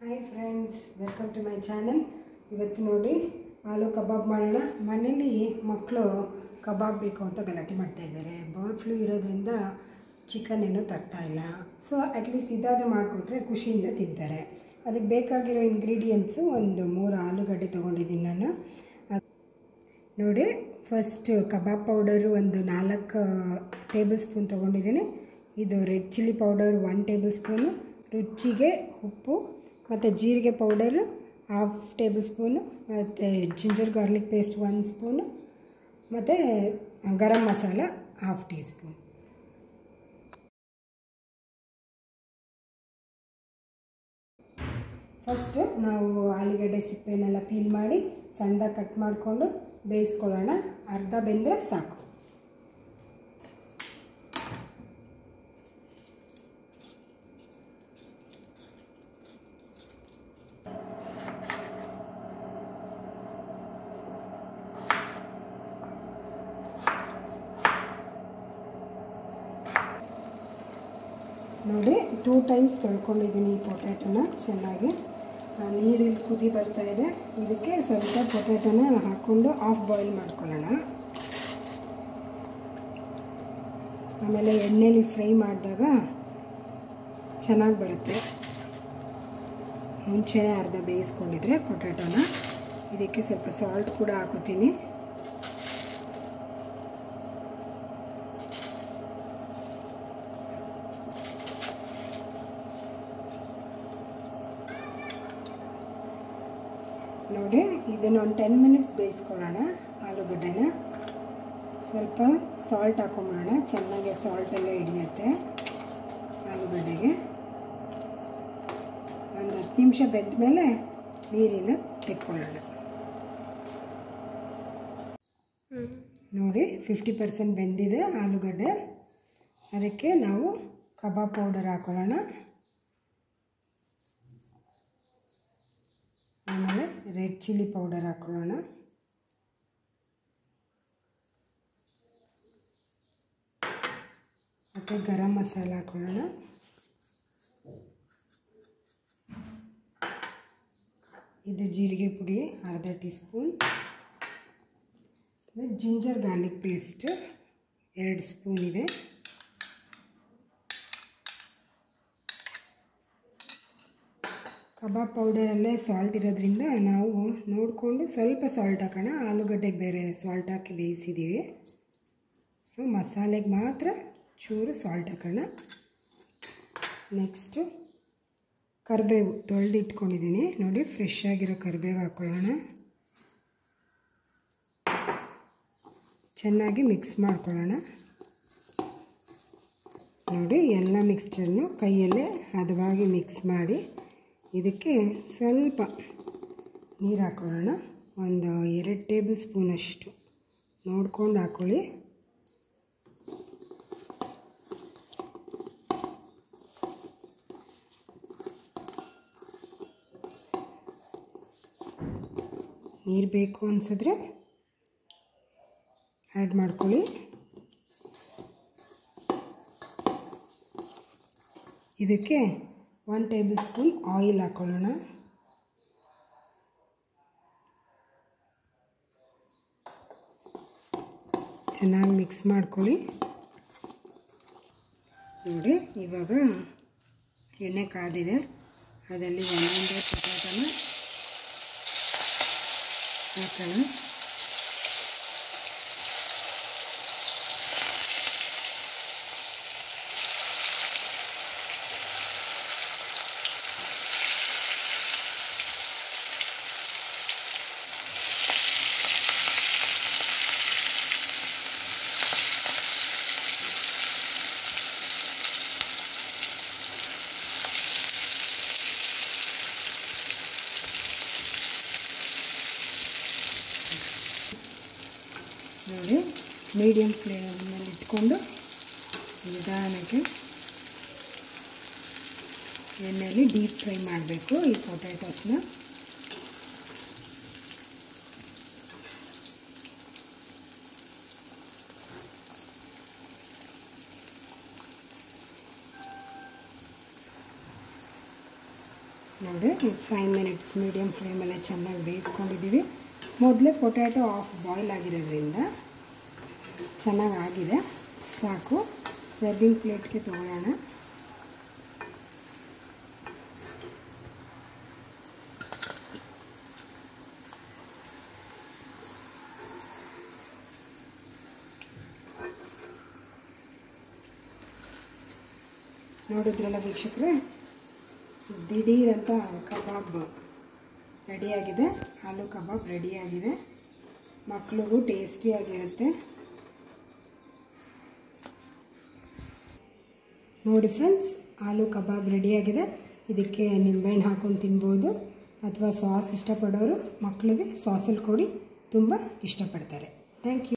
hi friends welcome to my channel ಇವತ್ತು ನೋಡಿ ಆಲೂ ಕಬಾಬ್ ಮಾಡೋಣ ಮನೇಲಿ ಮಕ್ಕಳು ಕಬಾಬ್ ಬೇಕು ಅಂತ ಗಲಾಟೆ ಮಾಡ್ತಾ ಇದ್ದಾರೆ ಬರ್ಡ್ ಫ್ಲೂ ಇರೋದ್ರಿಂದ ಚಿಕನ್ ಏನು ತರ್ತಾ ಇಲ್ಲ ಸೊ ಅಟ್ಲೀಸ್ಟ್ ಇದಾದರೂ ಮಾಡಿಕೊಟ್ರೆ ಖುಷಿಯಿಂದ ತಿಂತಾರೆ ಅದಕ್ಕೆ ಬೇಕಾಗಿರೋ ಇಂಗ್ರೀಡಿಯೆಂಟ್ಸು ಒಂದು ಮೂರು ಆಲೂಗಡ್ಡೆ ತೊಗೊಂಡಿದ್ದೀನಿ ನಾನು ಅದ್- ನೋಡಿ ಫಸ್ಟ್ ಕಬಾಬ್ ಪೌಡರು ಒಂದು ನಾಲ್ಕು ಟೇಬಲ್ ಸ್ಪೂನ್ ತೊಗೊಂಡಿದ್ದೀನಿ ಇದು red chilli powder one tablespoon ರುಚಿಗೆ ಉಪ್ಪು ಮತ್ತು ಜೀರಿಗೆ ಪೌಡರು ಹಾಫ್ ಟೇಬಲ್ ಸ್ಪೂನು ಮತ್ತು ginger garlic paste one spoon ಮತ್ತು garam masala half teaspoon first ನಾವು ಆಲೂಗಡ್ಡೆ ಸಿಪ್ಪೆನೆಲ್ಲ ಪೀಲ್ ಮಾಡಿ ಸಣ್ಣದಾಗಿ ಕಟ್ ಮಾಡಿಕೊಂಡು ಬೇಯಿಸ್ಕೊಳ್ಳೋಣ ಅರ್ಧ ಬೆಂದರೆ ಸಾಕು ನೋಡಿ ಟೂ ಟೈಮ್ಸ್ ತೊಳ್ಕೊಂಡಿದ್ದೀನಿ ಈ ಪೊಟ್ಯಾಟೊನ ಚೆನ್ನಾಗಿ ಆ, ನೀರಿಲ್ಲಿ ಕುದಿ ಬರ್ತಾ ಇದೆ ಇದಕ್ಕೆ ಸ್ವಲ್ಪ ಪೊಟ್ಯಾಟೊನ ಹಾಕ್ಕೊಂಡು ಆಫ್ ಬಾಯ್ಲ್ ಮಾಡ್ಕೊಳ್ಳೋಣ ಆಮೇಲೆ ಎಣ್ಣೆಲಿ ಫ್ರೈ ಮಾಡಿದಾಗ ಚೆನ್ನಾಗಿ ಬರುತ್ತೆ ಮುಂಚೆನೇ ಅರ್ಧ ಬೇಯಿಸ್ಕೊಂಡಿದ್ರೆ ಪೊಟ್ಯಾಟೊನ ಇದಕ್ಕೆ ಸ್ವಲ್ಪ ಸಾಲ್ಟ್ ಕೂಡ ಹಾಕೋತೀನಿ ನೋಡಿ ಇದನ್ನು ಒಂದು ಟೆನ್ ಮಿನಿಟ್ಸ್ ಬೇಯಿಸ್ಕೊಳ್ಳೋಣ ಆಲೂಗಡ್ಡೆನ ಸ್ವಲ್ಪ ಸಾಲ್ಟ್ ಹಾಕೊಂಬಿಡೋಣ ಚೆನ್ನಾಗಿ ಸಾಲ್ಟ್ ಎಲ್ಲ ಹಿಡಿಯುತ್ತೆ ಆಲೂಗಡ್ಡೆಗೆ ಒಂದು ಹತ್ತು ನಿಮಿಷ ಬೆಂದ ಮೇಲೆ ನೀರಿನ ತೆಕ್ಕೊಳ್ಳೋಣ ನೋಡಿ ಫಿಫ್ಟಿ ಪರ್ಸೆಂಟ್ ಬೆಂದಿದೆ ಆಲೂಗಡ್ಡೆ ಅದಕ್ಕೆ ನಾವು ಕಬಾಬ್ ಪೌಡರ್ ಹಾಕೊಳ್ಳೋಣ ಆಮೇಲೆ ರೆಡ್ ಚಿಲ್ಲಿ ಪೌಡರ್ ಹಾಕೊಳ್ಳೋಣ ಮತ್ತು ಗರಂ ಮಸಾಲ ಹಾಕೊಳ್ಳೋಣ ಇದು ಜೀರಿಗೆ ಪುಡಿ ಅರ್ಧ teaspoon ginger garlic paste ಎರಡು ಸ್ಪೂನ್ ಇದೆ ಕಬಾಬ್ ಪೌಡರಲ್ಲೇ ಸಾಲ್ಟ್ ಇರೋದ್ರಿಂದ ನಾವು ನೋಡಿಕೊಂಡು ಸ್ವಲ್ಪ ಸಾಲ್ಟ್ ಹಾಕೋಣ ಆಲೂಗಡ್ಡೆಗೆ ಬೇರೆ ಸಾಲ್ಟ್ ಹಾಕಿ ಬೇಯಿಸಿದ್ದೀವಿ ಸೊ ಮಸಾಲೆಗೆ ಮಾತ್ರ ಚೂರು ಸಾಲ್ಟ್ ಹಾಕೋಣ ನೆಕ್ಸ್ಟು ಕರಿಬೇವು ತೊಳೆದು ಇಟ್ಕೊಂಡಿದ್ದೀನಿ ನೋಡಿ ಫ್ರೆಶ್ ಆಗಿರೋ ಕರಿಬೇವು ಹಾಕ್ಕೊಳ್ಳೋಣ ಚೆನ್ನಾಗಿ ಮಿಕ್ಸ್ ಮಾಡ್ಕೊಳ್ಳೋಣ ನೋಡಿ ಎಲ್ಲ ಮಿಕ್ಸ್ಚರ್ನು ಕೈಯಲ್ಲೇ ಹದವಾಗಿ ಮಿಕ್ಸ್ ಮಾಡಿ ಇದಕ್ಕೆ ಸ್ವಲ್ಪ ನೀರು ಹಾಕೊಳ್ಳೋಣ ಒಂದು ಎರಡು ಟೇಬಲ್ ಸ್ಪೂನಷ್ಟು ನೋಡ್ಕೊಂಡು ಹಾಕ್ಕೊಳ್ಳಿ ನೀರು ಬೇಕು ಅನಿಸಿದ್ರೆ ಆ್ಯಡ್ ಮಾಡ್ಕೊಳ್ಳಿ ಇದಕ್ಕೆ ಒನ್ ಟೇಬಲ್ ಸ್ಪೂನ್ ಆಯಿಲ್ ಹಾಕ್ಕೊಳ್ಳೋಣ ಚೆನ್ನಾಗಿ ಮಿಕ್ಸ್ ಮಾಡ್ಕೊಳ್ಳಿ ನೋಡಿ ಇವಾಗ ಎಣ್ಣೆ ಕಾದಿದೆ ಅದರಲ್ಲಿ ಒಂದೊಂದೇ ಪೊಟ್ಯಾಟನ ಹಾಕೋಣ ನೋಡಿ ಮೀಡಿಯಮ್ ಫ್ಲೇಮಲ್ಲಿ ಇಟ್ಕೊಂಡು ನಿಧಾನಕ್ಕೆ ಎಣ್ಣೆಯಲ್ಲಿ ಡೀಪ್ ಫ್ರೈ ಮಾಡಬೇಕು ಈ ಪೊಟ್ಯಾಟೋಸ್ನ ನೋಡಿ ಫೈವ್ ಮಿನಿಟ್ಸ್ ಮೀಡಿಯಮ್ ಫ್ಲೇಮಲ್ಲೇ ಚೆನ್ನಾಗಿ ಬೇಯಿಸ್ಕೊಂಡಿದ್ದೀವಿ ಮೊದಲೇ ಪೊಟ್ಯಾಟೊ ಆಫ್ ಬಾಯ್ಲ್ ಆಗಿರೋದ್ರಿಂದ ಚೆನ್ನಾಗಿ ಆಗಿದೆ ಸಾಕು ಸರ್ವಿಂಗ್ ಪ್ಲೇಟ್ಗೆ ತೊಗೊಳ್ಳೋಣ ನೋಡಿದ್ರಲ್ಲ ವೀಕ್ಷಕರೇ ದಿಢೀರಂತ ಕಬಾಬ್ ರೆಡಿಯಾಗಿದೆ ಆಲೂ ಕಬಾಬ್ ರೆಡಿಯಾಗಿದೆ ಮಕ್ಳಿಗೂ ಟೇಸ್ಟಿಯಾಗಿರುತ್ತೆ ನೋಡಿ ಫ್ರೆಂಡ್ಸ್ ಆಲೂ ಕಬಾಬ್ ರೆಡಿಯಾಗಿದೆ ಇದಕ್ಕೆ ನಿಂಬೆಹಣ್ಣು ಹಾಕ್ಕೊಂಡು ತಿನ್ಬೋದು ಅಥವಾ ಸಾಸ್ ಇಷ್ಟಪಡೋರು ಮಕ್ಕಳಿಗೆ ಸಾಸಲ್ಲಿ ಕೊಡಿ ತುಂಬ ಇಷ್ಟಪಡ್ತಾರೆ ಥ್ಯಾಂಕ್ ಯು